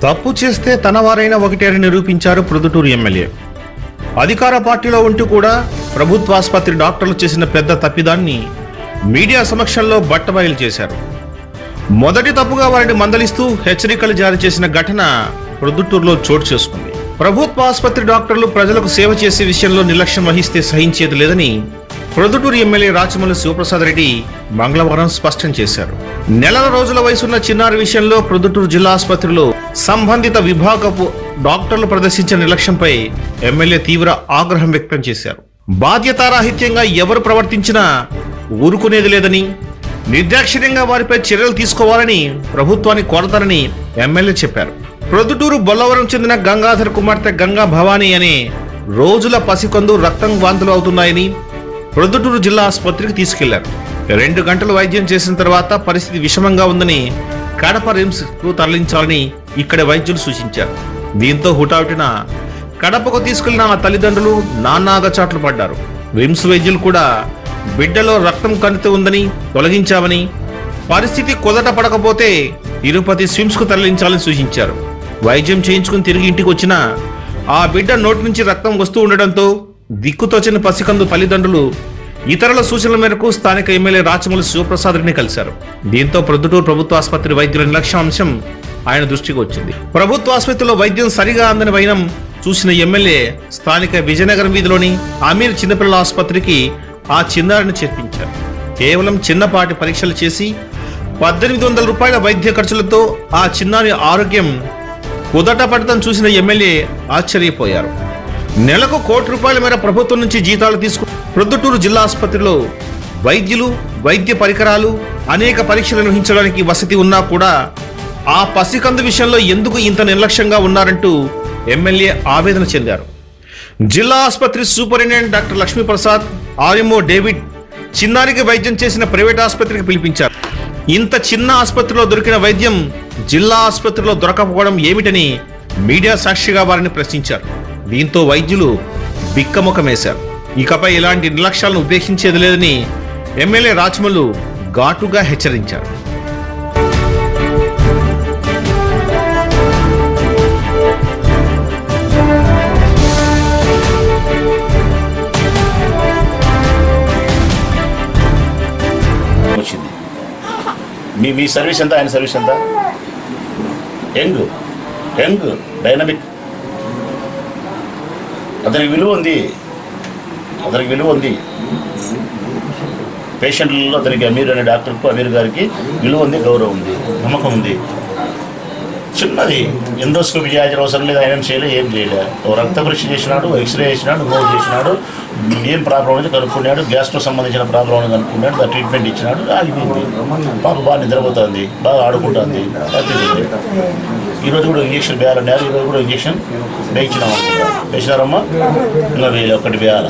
తప్పు చేస్తే తన వారైన ఒకటే అని నిరూపించారు ప్రొద్దుటూరు ఎమ్మెల్యే అధికార పార్టీలో ఉంటూ కూడా ప్రభుత్వ ఆసుపత్రి డాక్టర్లు చేసిన పెద్ద తప్పిదాన్ని మీడియా సమక్షంలో బట్టబయలు చేశారు మొదటి తప్పుగా వారిని మందలిస్తూ హెచ్చరికలు జారీ చేసిన ఘటన ప్రొద్దుటూరులో చోటు చేసుకుంది ప్రభుత్వ ఆసుపత్రి డాక్టర్లు ప్రజలకు సేవ చేసే విషయంలో నిర్లక్ష్యం వహిస్తే సహించేది లేదని ప్రొద్దుటూరు ఎమ్మెల్యే రాచమల్లి శివప్రసాద్ రెడ్డి మంగళవారం స్పష్టం చేశారు నెలల రోజుల వయసున్న చిన్నారి విషయంలో ప్రొద్దుటూరు జిల్లా ఆసుపత్రిలో సంబంధిత విభాగపు డాక్టర్లు ప్రదర్శించిన నిర్లక్ష్యంపై ఎమ్మెల్యే తీవ్ర ఆగ్రహం వ్యక్తం చేశారు బాధ్యతారాహిత్యంగా ఎవరు ప్రవర్తించినా ఊరుకునేది లేదని నిర్దాక్షిణ్యంగా వారిపై చర్యలు తీసుకోవాలని ప్రభుత్వాన్ని కోరతారని ఎమ్మెల్యే చెప్పారు ప్రొద్దుటూరు బొల్లవరం చెందిన గంగాధర్ కుమార్తె గంగా భవానీ అనే రోజుల పసికందు రక్తం వాంతులు అవుతున్నాయని ప్రొద్దుటూరు జిల్లా ఆసుపత్రికి తీసుకెళ్లారు రెండు గంటలు వైద్యం చేసిన తర్వాత పరిస్థితి విషమంగా ఉందని కడప రిమ్స్ కు తరలించాలని ఇక్కడి వైద్యులు సూచించారు దీంతో హుటాహుటిన కడపకు తీసుకెళ్లిన ఆ తల్లిదండ్రులు నానాగచాట్లు పడ్డారు రిమ్స్ వైద్యులు కూడా బిడ్డలో రక్తం కణితి ఉందని తొలగించామని పరిస్థితి కుదట పడకపోతే తిరుపతి స్విమ్స్ కు తరలించాలని సూచించారు వైద్యం చేయించుకుని తిరిగి ఇంటికి వచ్చిన ఆ బిడ్డ నోటి నుంచి రక్తం వస్తూ ఉండడంతో దిక్కుతోచని పసికందు తల్లిదండ్రులు ఇతరుల సూచనల మేరకు స్థానిక ఎమ్మెల్యే రాచమల్లి శివప్రసాద్ రెడ్డిని కలిశారు దీంతో ప్రొద్దుటూరు ప్రభుత్వ ఆసుపత్రి వైద్యుల నిర్లక్ష్యం అంశం ఆయన దృష్టికి వచ్చింది ప్రభుత్వ ఆసుపత్రిలో వైద్యం సరిగా అందని వైనం చూసిన ఎమ్మెల్యే స్థానిక విజయనగరం వీధిలోని అమీర్ చిన్నపిల్లల ఆసుపత్రికి ఆ చిన్నారిని చేర్పించారు కేవలం చిన్నపాటి పరీక్షలు చేసి పద్దెనిమిది వందల రూపాయల వైద్య ఖర్చులతో ఆ చిన్నారి ఆరోగ్యం కుదట పడటం చూసిన ఎమ్మెల్యే ఆశ్చర్యపోయారు నెలకు కోటి రూపాయల మేర ప్రభుత్వం నుంచి జీతాలు తీసుకు ప్రొద్దుటూరు జిల్లా ఆసుపత్రిలో వైద్యులు వైద్య పరికరాలు అనేక పరీక్షలు నిర్వహించడానికి వసతి ఉన్నా కూడా ఆ పసికందు విషయంలో ఎందుకు ఇంత నిర్లక్ష్యంగా ఉన్నారంటూ ఎమ్మెల్యే ఆవేదన చెందారు జిల్లా ఆసుపత్రి superintendent doctor Lakshmiprasad RMO David చిన్నారికి వైద్యం చేసిన ప్రైవేట్ ఆసుపత్రికి పిలిపించారు ఇంత చిన్న ఆసుపత్రిలో దొరికిన వైద్యం జిల్లా ఆసుపత్రిలో దొరకకపోవడం ఏమిటని మీడియా సాక్షిగా వారిని ప్రశ్నించారు దీంతో వైద్యులు బిక్కముఖమేశారు ఇకపై ఇలాంటి నిర్లక్ష్యాలను ఉపేక్షించేది లేదని ఎమ్మెల్యే రాచమల్లు ఘాటుగా హెచ్చరించారు వచ్చింది మీ మీ సర్వీస్ ఎంత ఆయన సర్వీస్ ఎంత యంగ్ యంగ్ డైనమిక్ అతనికి విలువ ఉంది అతనికి విలువ ఉంది పేషెంట్లలో అతనికి అమీర్ అనే డాక్టర్కు అమీర్ గారికి విలువ ఉంది గౌరవం ఉంది నమ్మకం ఉంది చిన్నది ఎండోస్కోపీ చేయాల్సిన అవసరం లేదు ఆయన ఏం చేయలే ఏం చేయలే ఓ రక్త పరీక్ష చేసినాడు ఎక్స్రే చేసినాడు నోట్ చేసినాడు ఏం ప్రాబ్లం ఉంది కనుక్కున్నాడు గ్యాస్ట్రో సంబంధించిన ప్రాబ్లం ఉంది కనుక్కున్నాడు దాని ట్రీట్మెంట్ ఇచ్చినాడు ఆగిపోయింది పాప బాగా నిద్రపోతుంది బాగా ఆడుకుంటుంది హ్యాపీగా ఈరోజు కూడా ఇంజక్షన్ వేయాలన్నారు ఈరోజు కూడా ఇంజక్షన్ వేయించినాం అనుకుంటా వేసినారమ్మా ఇంకా వేయాలి ఒకటి వేయాలి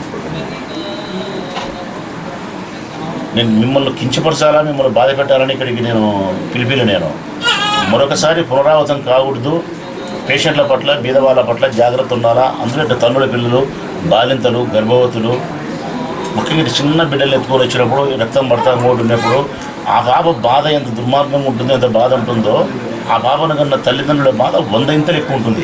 నేను మిమ్మల్ని కించపరచాలా మిమ్మల్ని బాధ పెట్టాలని ఇక్కడికి నేను పిలిపిలు నేను మరొకసారి పునరావృతం కాకూడదు పేషెంట్ల పట్ల బీదవాళ్ళ పట్ల జాగ్రత్త ఉండాలా అందులో ఇట్లా తన్నుల పిల్లలు బాలింతలు గర్భవతులు ముఖ్యంగా ఇట్లా చిన్న బిడ్డలు ఎత్తుకొని వచ్చినప్పుడు ఈ రక్తం పడతా మోటు ఉన్నప్పుడు ఆ పాప బాధ ఎంత దుర్మార్గంగా ఉంటుందో ఎంత బాధ ఉంటుందో ఆ పాపను కన్నా తల్లిదండ్రుల బాధ వంద ఇంతలు ఎక్కువ ఉంటుంది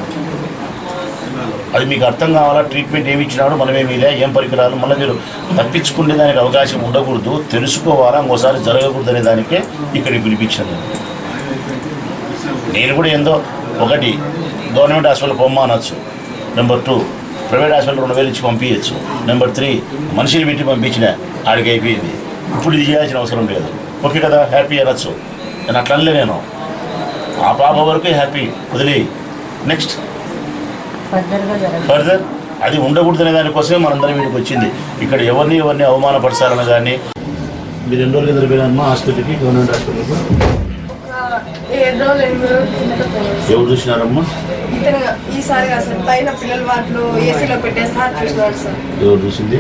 అది మీకు అర్థం కావాలా ట్రీట్మెంట్ ఏమి ఇచ్చినాడు మనం ఏమి లే ఏం పరికరాలు మళ్ళీ మీరు తప్పించుకునే దానికి అవకాశం ఉండకూడదు తెలుసుకోవాలా ఇంకోసారి జరగకూడదు అనే దానికే ఇక్కడికి పిలిపించాను నేను. నేను కూడా ఏందో ఒకటి గవర్నమెంట్ హాస్పిటల్ పొమ్మ అనొచ్చు నెంబర్ టూ ప్రైవేట్ హాస్పిటల్ రెండు వేలు ఇచ్చి పంపించచ్చు నెంబర్ త్రీ మనిషిని పెట్టి పంపించిన ఆడికి అయిపోయింది ఇప్పుడు ఇది చేయాల్సిన అవసరం లేదు ఓకే కదా హ్యాపీ అనొచ్చు నేను అట్లా అనలే నేను ఆ పాప వరకు హ్యాపీ వదిలి నెక్స్ట్ ఫర్దర్గా జరగదు ఫర్దర్ అది ఉండకూడదనే దానికోసమే మనందరం వీడికి వచ్చింది ఇక్కడ ఎవరిని ఎవరిని అవమానపరచాలని కానీ మీరు ఎన్ని రోజులు ఎదురు పోయినమ్మా హాస్పిటల్కి గవర్నమెంట్ హాస్పిటల్కి ఏడు రోజులు ఎనిమిది రోజులు కిందట పోయాడు. ఎవరు చూసినారమ్మా ఇతను ఈసారి అసలు పైన పిల్లల వాటిలో ఏసీలో పెట్టేసి సార్ చూసినాడు సార్ ఎవరు చూసింది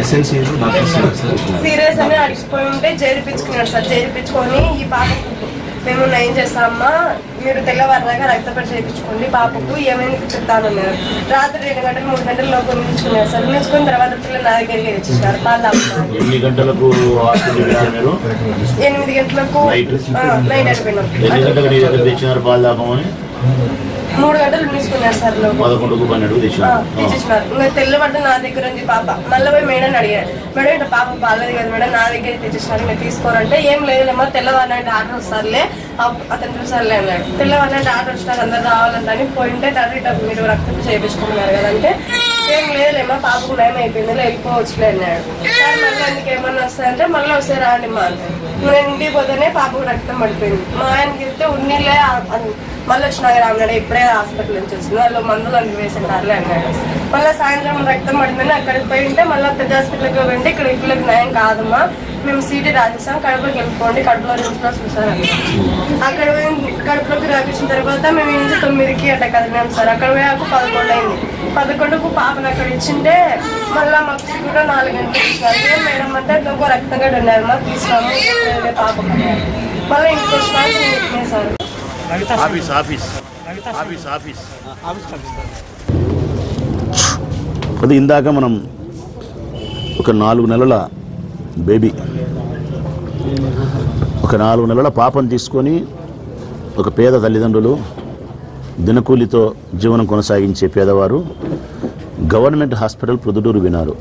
సీరియస్ అని అడిగిపోయి ఉంటే చేర్పించుకున్నాడు సార్ చేర్పించుకొని ఈ పాప మేము నయం చేస్తామమ్మా మీరు తెల్లవారిదాకా రక్త పరీక్ష చేయించుకోండి పాపకు ఏమైంది చెప్తానన్నారు రాత్రి రెండు గంటలు మూడు గంటల లోపు ఉంచుకున్నారు సార్ ఉంచుకున్న తర్వాత పిల్లలు నా దగ్గరికి తెచ్చేసినారు పాలు తాగుతున్నారు ఎన్ని గంటలకు హాస్పిటల్ వెళ్ళారు మీరు ఎనిమిది గంటలకు నైట్? ఆ, నైట్ అయిపోయినాం ఎన్ని గంటలకు నీ దగ్గర తెచ్చినారు పాలు తాపమని మూడు గంటలు ఉంచుకున్నారు సార్ లోపు పదకొండుకు పన్నెండుకు ఆ, తెచ్చినారు ఆ. తెచ్చేసినారు ఇంకా తెల్లబడ్డ నా దగ్గర ఉంది పాప మళ్ళీ పోయి మేడం అడిగారు మేడం ఇట్లా పాప బాగాలేదు కదా మేడం నా దగ్గర తెచ్చేసినారు మీరు తీసుకోరంటే ఏం లేదులేమ్మా తెల్లవారి నైట్ ఆర్డర్ వస్తారులే అప్- అతను చూసారులే అన్నాడు తెల్లవారి నైట్ ఆర్డర్ వచ్చినారు అందరు రావాలంటే అని పోయింటే టాబ్లెట్ అప్పుడు మీరు రక్తం చేయించుకున్నారు కదంటే ఏం లేదులేమ్మా పాపకు నయం అయిపోయింది వెళ్ళిపోవచ్చులే అన్నాడు సార్ మళ్ళీ అందుకు ఏమన్నా వస్తాయంటే మళ్ళీ వస్తే రాండి మా అంటే నేను ఇంటికి పోతేనే పాపకు రక్తం పడిపోయింది మా ఆయనకి వెళ్తే ఉన్నీళ్ళే ఆ- అని మళ్ళీ వచ్చినాక రామన్నాడు ఇప్పుడే హాస్పిటల్ నుంచి వచ్చింది వాళ్ళు మందులు అందుకు వేసింటారులే అన్నాడు మళ్ళీ సాయంత్రం రక్తం పడిపోయింది అక్కడికి పోయి ఉంటే మళ్ళీ పెద్ద హాస్పిటల్కి వెంటే ఇక్కడ ఇప్పులకు నయం కాదమ్మా మేము సీటీ రాజేసాం కడుపులోకి వెళ్ళిపోండి కడుపులో నుంచి చూసారు అక్కడ పోయి కడుపులోకి రాపించిన తర్వాత మేము ఇంటి తొమ్మిదికి అట్లా కదిలినాం సార్ అక్కడ పోయాక పదకొండు అయింది పదకొండుకు పాపను అక్కడ ఇచ్చింటే మళ్ళీ మాకు సిగ్గులో నాలుగు గంటలకు ఇచ్చినారు ఏం మేడం అంటే ఇంకో రక్తం గడ్డ ఉన్నారు మాకు తీసుకున్నాము వేరే పాపకు అన్నారు. మళ్ళీ ఇంటికి వచ్చినాక sir office office office office అది ఇందాక మనం ఒక నాలుగు నెలల బేబీ ఒక నాలుగు నెలల పాపను తీసుకొని ఒక పేద తల్లిదండ్రులు దినకూలితో జీవనం కొనసాగించే పేదవారు గవర్నమెంట్ హాస్పిటల్ ప్రొద్దుటూరు వినారు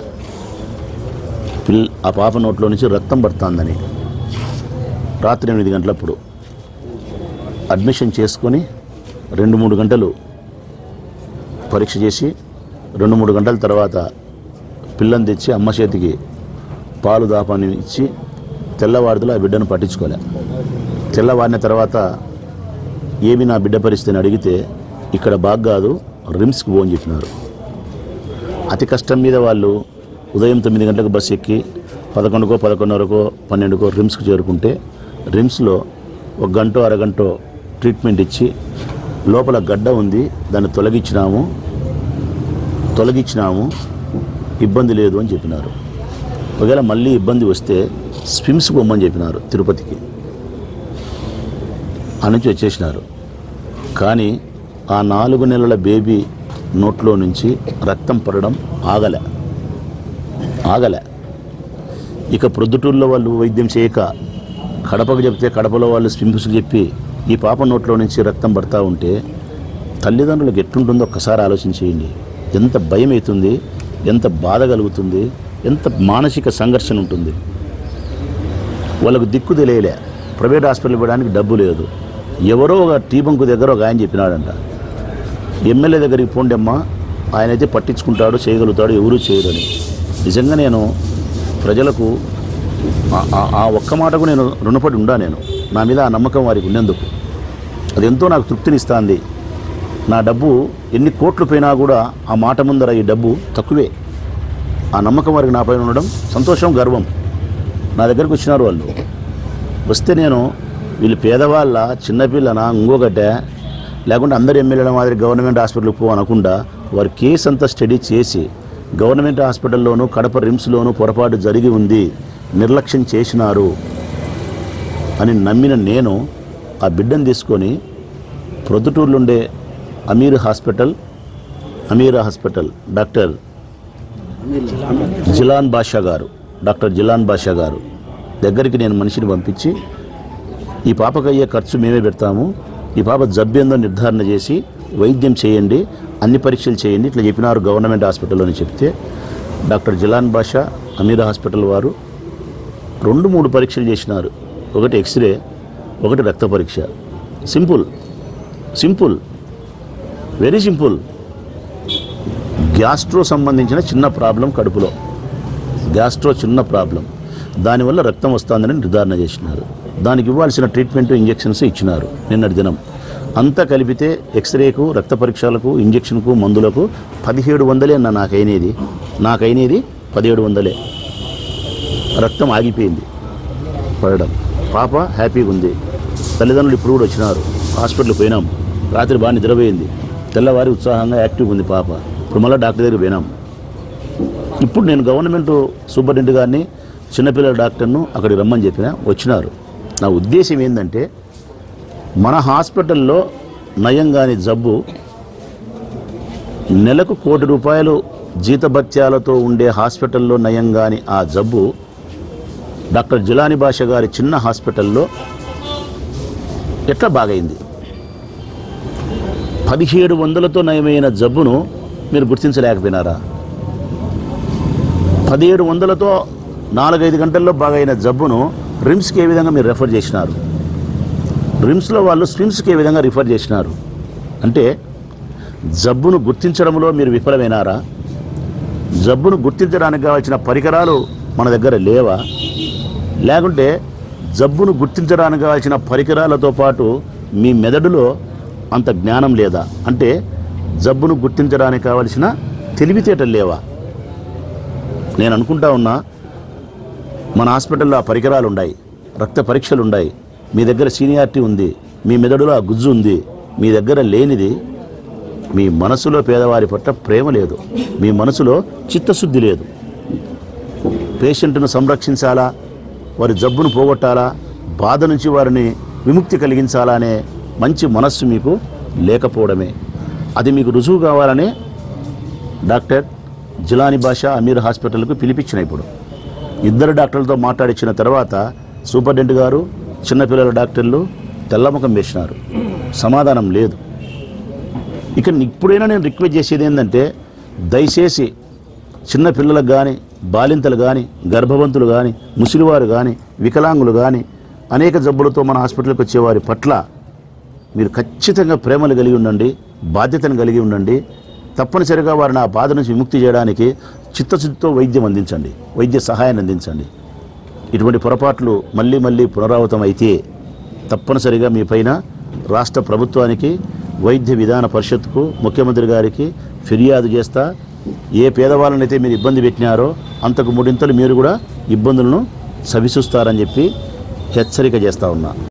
పిల్ ఆ పాప నోట్లో నుంచి రక్తం పడుతుందని రాత్రి ఎనిమిది గంటలప్పుడు అడ్మిషన్ చేసుకొని రెండు మూడు గంటలు పరీక్ష చేసి రెండు మూడు గంటల తర్వాత పిల్లని తెచ్చి అమ్మ చేతికి పాలు దాపాన్ని ఇచ్చి తెల్లవారుదల ఆ బిడ్డను పట్టించుకోలే తెల్లవారిన తర్వాత ఏమి నా బిడ్డ పరిస్థితిని అడిగితే ఇక్కడ బాగా కాదు రిమ్స్కి పోని చెప్పినారు అతి కష్టం మీద వాళ్ళు ఉదయం తొమ్మిది గంటలకు బస్సు ఎక్కి పదకొండుకో పదకొండున్నరకో పన్నెండుకో రిమ్స్కి చేరుకుంటే రిమ్స్లో ఒక గంట అరగంట ట్రీట్మెంట్ ఇచ్చి లోపల గడ్డ ఉంది దాన్ని తొలగించినాము తొలగించినాము ఇబ్బంది లేదు అని చెప్పినారు ఒకవేళ మళ్ళీ ఇబ్బంది వస్తే స్విమ్స్ పోమని చెప్పినారు తిరుపతికి ఆ నుంచి వచ్చేసినారు కానీ ఆ నాలుగు నెలల బేబీ నోట్లో నుంచి రక్తం పడడం ఆగలే ఆగలే ఇక ప్రొద్దుటూరులో వాళ్ళు వైద్యం చేయక కడపకు చెప్తే కడపలో వాళ్ళు స్విమ్స్కి చెప్పి ఈ పాప నోట్లో నుంచి రక్తం పడతా ఉంటే తల్లిదండ్రులకు ఎట్లుంటుందో ఒక్కసారి ఆలోచన చేయండి ఎంత భయం అవుతుంది ఎంత బాధ కలుగుతుంది ఎంత మానసిక సంఘర్షణ ఉంటుంది వాళ్ళకు దిక్కు తెలియలే ప్రైవేట్ హాస్పిటల్ ఇవ్వడానికి డబ్బు లేదు ఎవరో ఒక టీ బంకు దగ్గర ఒక ఆయన చెప్పినాడంట ఎమ్మెల్యే దగ్గరికి పోండి అమ్మా ఆయన అయితే పట్టించుకుంటాడు చేయగలుగుతాడు ఎవరూ చేయడని నిజంగా నేను ప్రజలకు ఆ- ఆ- ఆ ఒక్క మాటకు నేను రుణపడి ఉండా నేను నా మీద ఆ నమ్మకం వారికి ఉన్నందుకు అది ఎంతో నాకు తృప్తినిస్తుంది నా డబ్బు ఎన్ని కోట్లు పోయినా కూడా ఆ మాట ముందర ఈ డబ్బు తక్కువే ఆ నమ్మకం వారికి నా పైన ఉండడం సంతోషం గర్వం నా దగ్గరకు వచ్చినారు వాళ్ళు వస్తే నేను వీళ్ళు పేదవాళ్ళ చిన్నపిల్లన ఇంకొకట లేకుంటే అందరు ఎమ్మెల్యేల మాదిరి గవర్నమెంట్ హాస్పిటల్కి పో అనకుండా వారి కేసు అంతా స్టడీ చేసి గవర్నమెంట్ హాస్పిటల్లోనూ కడప రిమ్స్లోనూ పొరపాటు జరిగి ఉంది నిర్లక్ష్యం చేసినారు అని నమ్మిన నేను ఆ బిడ్డను తీసుకొని ప్రొద్దుటూరులో ఉండే Ameer hospital Ameer hospital doctor Jilan Basha garu doctor Jilan Basha గారు దగ్గరికి నేను మనిషిని పంపించి ఈ పాపకు అయ్యే ఖర్చు మేమే పెడతాము ఈ పాప జబ్బేందో నిర్ధారణ చేసి వైద్యం చేయండి అన్ని పరీక్షలు చేయండి ఇట్లా చెప్పినారు గవర్నమెంట్ హాస్పిటల్లో అని చెప్తే డాక్టర్ జిలాన్ బాషా అమీర్ హాస్పిటల్ వారు రెండు మూడు పరీక్షలు చేసినారు ఒకటి ఎక్స్రే ఒకటి రక్త పరీక్ష simple simple very simple gastro సంబంధించిన చిన్న ప్రాబ్లం కడుపులో గ్యాస్ట్రో చిన్న ప్రాబ్లం దానివల్ల రక్తం వస్తుందని నిర్ధారణ చేసినారు దానికి ఇవ్వాల్సిన ట్రీట్మెంట్ ఇంజెక్షన్స్ ఇచ్చినారు నిన్నటి దినం అంతా కలిపితే ఎక్స్రేకు రక్త పరీక్షలకు ఇంజెక్షన్కు మందులకు పదిహేడు వందలే అన్న నాకైనది నాకైనది పదిహేడు వందలే రక్తం ఆగిపోయింది పడడం పాప హ్యాపీగా ఉంది తల్లిదండ్రులు ఇప్పుడు కూడా వచ్చినారు హాస్పిటల్కి పోయినాం రాత్రి బాగా నిద్రపోయింది తెల్లవారి ఉత్సాహంగా యాక్టివ్గా ఉంది పాప ఇప్పుడు మళ్ళీ డాక్టర్ దగ్గరికి పోయినాం ఇప్పుడు నేను గవర్నమెంట్ సూపరింటెండెంట్ గారిని చిన్నపిల్లల డాక్టర్ను అక్కడికి రమ్మని చెప్పిన వచ్చినారు నా ఉద్దేశం ఏంటంటే మన హాస్పిటల్లో నయం కాని జబ్బు నెలకు కోటి రూపాయలు జీతభత్యాలతో ఉండే హాస్పిటల్లో నయం కాని ఆ జబ్బు డాక్టర్ జిలాని భాష గారి చిన్న హాస్పిటల్లో ఎట్లా బాగైంది పదిహేడు వందలతో నయమైన జబ్బును మీరు గుర్తించలేకపోయినారా పదిహేడు వందలతో నాలుగైదు గంటల్లో బాగైన జబ్బును రిమ్స్కి ఏ విధంగా మీరు రెఫర్ చేసినారు రిమ్స్లో వాళ్ళు స్విమ్స్కి ఏ విధంగా రిఫర్ చేసినారు అంటే జబ్బును గుర్తించడంలో మీరు విఫలమైనారా జబ్బును గుర్తించడానికి కావాల్సిన పరికరాలు మన దగ్గర లేవా లేకుంటే జబ్బును గుర్తించడానికి కావాల్సిన పరికరాలతో పాటు మీ మెదడులో అంత జ్ఞానం లేదా అంటే జబ్బును గుర్తించడానికి కావలసిన తెలివితేటలు లేవా నేను అనుకుంటా ఉన్నా మన హాస్పిటల్లో ఆ పరికరాలు ఉన్నాయి రక్త పరీక్షలు ఉన్నాయి మీ దగ్గర సీనియారిటీ ఉంది మీ మెదడులో ఆ గుజ్జు ఉంది మీ దగ్గర లేనిది మీ మనసులో పేదవారి పట్ల ప్రేమ లేదు మీ మనసులో చిత్తశుద్ధి లేదు పేషెంట్ను సంరక్షించాలా వారి జబ్బును పోగొట్టాలా బాధ నుంచి వారిని విముక్తి కలిగించాలా అనే మంచి మనస్సు మీకు లేకపోవడమే అది మీకు రుజువు కావాలనే డాక్టర్ జిలాని భాష అమీర్ హాస్పిటల్కు పిలిపించిన ఇప్పుడు ఇద్దరు డాక్టర్లతో మాట్లాడించిన తర్వాత సూపరింటెండెంట్ గారు చిన్నపిల్లల డాక్టర్లు తెల్లముఖం వేసినారు సమాధానం లేదు ఇక ఇప్పుడైనా నేను రిక్వెస్ట్ చేసేది ఏంటంటే దయచేసి చిన్న పిల్లలకు కానీ బాలింతలు కానీ గర్భవంతులు కానీ ముసలివారు కానీ వికలాంగులు కానీ అనేక జబ్బులతో మన హాస్పిటల్కి వచ్చే వారి పట్ల మీరు ఖచ్చితంగా ప్రేమలు కలిగి ఉండండి బాధ్యతను కలిగి ఉండండి తప్పనిసరిగా వారిని ఆ బాధ నుంచి విముక్తి చేయడానికి చిత్తశుద్ధితో వైద్యం అందించండి వైద్య సహాయాన్ని అందించండి ఇటువంటి పొరపాట్లు మళ్ళీ మళ్ళీ పునరావృతం అయితే తప్పనిసరిగా మీ పైన రాష్ట్ర ప్రభుత్వానికి వైద్య విధాన పరిషత్కు ముఖ్యమంత్రి గారికి ఫిర్యాదు చేస్తా ఏ పేదవాళ్ళనైతే మీరు ఇబ్బంది పెట్టినారో అంతకు మూడింతలు మీరు కూడా ఇబ్బందులను సవిచూస్తారని చెప్పి హెచ్చరిక చేస్తా ఉన్నా